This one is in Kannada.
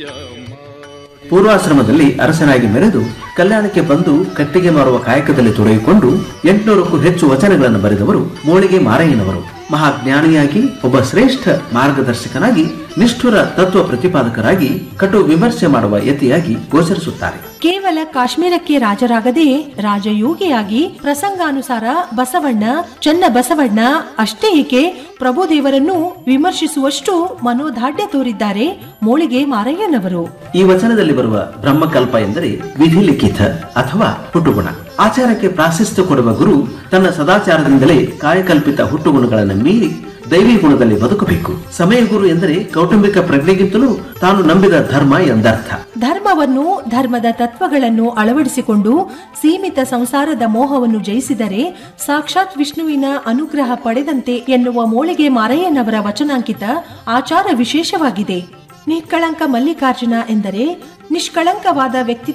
ಪೂರ್ವಾಶ್ರಮದಲ್ಲಿ ಅರಸನಾಗಿ ಮೆರೆದು ಕಲ್ಯಾಣಕ್ಕೆ ಬಂದು ಕಟ್ಟಿಗೆ ಮಾರುವ ಕಾಯಕದಲ್ಲಿ ತೊಡಗಿಕೊಂಡು ಎಂಟುನೂರಕ್ಕೂ ಹೆಚ್ಚು ವಚನಗಳನ್ನು ಬರೆದವರು ಮೋಳಿಗೆ ಮಾರಯ್ಯನವರು ಮಹಾಜ್ಞಾನಿಯಾಗಿ ಒಬ್ಬ ಶ್ರೇಷ್ಠ ಮಾರ್ಗದರ್ಶಕನಾಗಿ ನಿಷ್ಠುರ ತತ್ವ ಪ್ರತಿಪಾದಕರಾಗಿ ಕಟು ವಿಮರ್ಶೆ ಮಾಡುವ ಯತಿಯಾಗಿ ಗೋಚರಿಸುತ್ತಾರೆ ಕೇವಲ ಕಾಶ್ಮೀರಕ್ಕೆ ರಾಜರಾಗದೆ ರಾಜಯೋಗಿಯಾಗಿ ಪ್ರಸಂಗಾನುಸಾರ ಬಸವಣ್ಣ ಚನ್ನ ಬಸವಣ್ಣ ಅಷ್ಟೇ ಏಕೆ ಪ್ರಭುದೇವರನ್ನು ವಿಮರ್ಶಿಸುವಷ್ಟು ಮನೋದಾಢ್ಯ ತೋರಿದ್ದಾರೆ ಮೋಳಿಗೆ ಮಾರಯ್ಯನವರು ಈ ವಚನದಲ್ಲಿ ಬರುವ ಬ್ರಹ್ಮಕಲ್ಪ ಎಂದರೆ ವಿಧಿ ಲಿಖಿತ ಅಥವಾ ಹುಟ್ಟುಗುಣ ಆಚಾರಕ್ಕೆ ಪ್ರಾಶಸ್ತ್ಯ ಕೊಡುವ ಗುರು ತನ್ನ ಸದಾಚಾರದಿಂದಲೇ ಕಾಯಕಲ್ಪಿತ ಹುಟ್ಟುಗುಣಗಳನ್ನು ಮೀರಿ ದೈವಿ ಗುಣದಲ್ಲಿ ಬದುಕಬೇಕು ಸಮಯ ಗುರು ಎಂದರೆ ಕೌಟುಂಬಿಕ ಪ್ರಜ್ಞೆಗಿಂತಲೂ ತಾನು ನಂಬಿದ ಧರ್ಮ ಎಂದರ್ಥ ಧರ್ಮವನ್ನು ಧರ್ಮದ ತತ್ವಗಳನ್ನು ಅಳವಡಿಸಿಕೊಂಡು ಸೀಮಿತ ಸಂಸಾರದ ಮೋಹವನ್ನು ಜಯಿಸಿದರೆ ಸಾಕ್ಷಾತ್ ವಿಷ್ಣುವಿನ ಅನುಗ್ರಹ ಪಡೆದಂತೆ ಎನ್ನುವ ಮೋಳಿಗೆ ಮಾರಯ್ಯನವರ ವಚನಾಂಕಿತ ಆಚಾರ ವಿಶೇಷವಾಗಿದೆ ನಿಷ್ಕಳಂಕ ಮಲ್ಲಿಕಾರ್ಜುನ ಎಂದರೆ ನಿಷ್ಕಳಂಕವಾದ ವ್ಯಕ್ತಿ